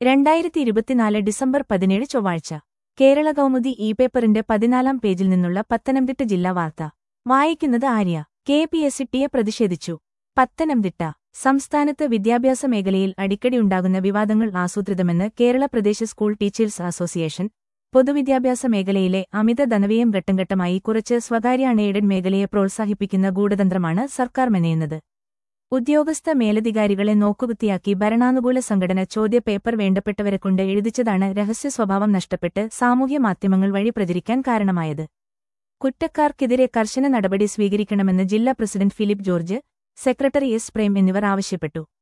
രണ്ടായിരത്തി ഇരുപത്തിനാല് ഡിസംബർ പതിനേഴ് ചൊവ്വാഴ്ച കേരള കൗമുദി ഇ പേപ്പറിന്റെ പതിനാലാം പേജിൽ നിന്നുള്ള പത്തനംതിട്ട ജില്ലാ വാർത്ത വായിക്കുന്നത് ആര്യ കെ പി എസ് സിട്ടിയെ പ്രതിഷേധിച്ചു പത്തനംതിട്ട സംസ്ഥാനത്ത് വിദ്യാഭ്യാസ മേഖലയിൽ അടിക്കടി ഉണ്ടാകുന്ന വിവാദങ്ങൾ ആസൂത്രിതമെന്ന് Kerala Pradesh school teachers association പൊതുവിദ്യാഭ്യാസ മേഖലയിലെ അമിത ധനവ്യയം ഘട്ടംഘട്ടമായി കുറച്ച് സ്വകാര്യ അൺഎയ്ഡഡ് മേഖലയെ പ്രോത്സാഹിപ്പിക്കുന്ന ഗൂഢതന്ത്രമാണ് സർക്കാർ മെനയുന്നത് ഉദ്യോഗസ്ഥ മേലധികാരികളെ നോക്കുകുത്തിയാക്കി ഭരണാനുകൂല സംഘടന ചോദ്യപേപ്പർ വേണ്ടപ്പെട്ടവരെക്കൊണ്ട് എഴുതിച്ചതാണ് രഹസ്യ സ്വഭാവം നഷ്ടപ്പെട്ട് സാമൂഹ്യ മാധ്യമങ്ങൾ വഴി പ്രചരിക്കാൻ കാരണമായത് കുറ്റക്കാർക്കെതിരെ കർശന നടപടി സ്വീകരിക്കണമെന്ന് ജില്ലാ president Philip George secretary S Prem എന്നിവർ ആവശ്യപ്പെട്ടു